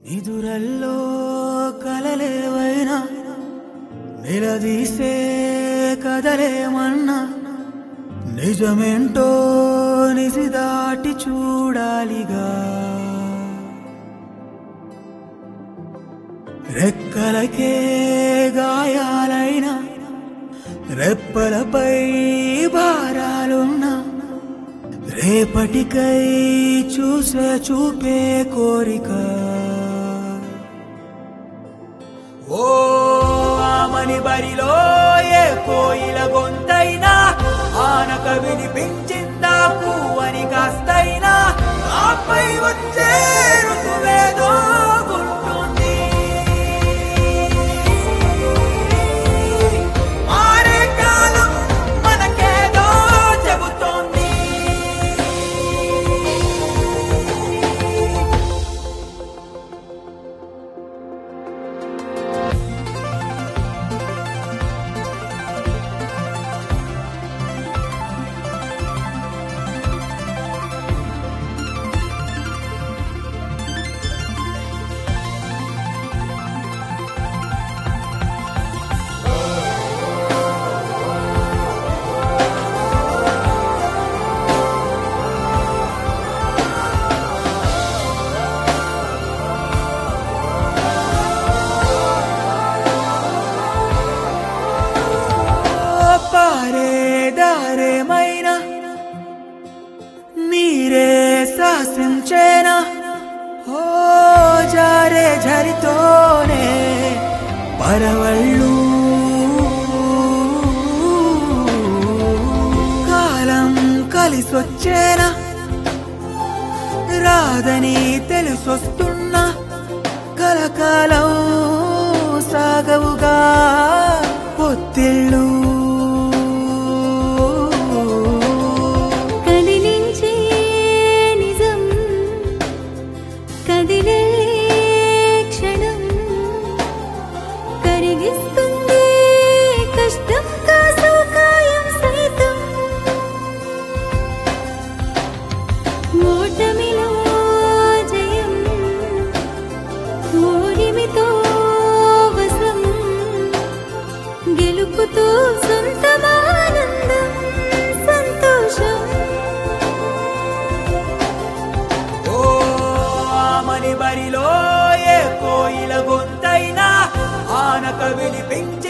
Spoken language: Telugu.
నిదురల్లో కలలేవైనా నిలదీసే కదలేమన్నా నిజమేంటో నిసి దాటి చూడాలిగా రెక్కలకే గాయాలైనా రెప్పలపై భారాలున్నా రేపటికై చూసే చూపే కోరిక ఓ ఆమని బరిలో ఏ కోయిల గొంతైనా ఆనక వినిపించిందా పువ్వని కాస్తైనా ఆపై వచ్చే ఋతువేదో గుర్తుంది మారే కాలం మనకేదో చెబుతోంది పారే దారేమైనా నీరే శాసించేనా ఓ జారే झरिతోనే పరవళ్ళు కాలం కలిసొచ్చేనా రాదని తెలిసొస్తున్నా కలకాలం సాగవుగా పొత్తిళ్ళు కదిలించే నిజం కదిలే క్షణం కరిగిస్తుంది కష్టం కాసు కాయం సైతం ఓటమిలో జయం ఓడిమితో వసం గెలుపుతో సొంతమానందం సంతోషం ఓ ఆమని బరిలో ఏ కోయిల గొంతైనా ఆనక వినిపించి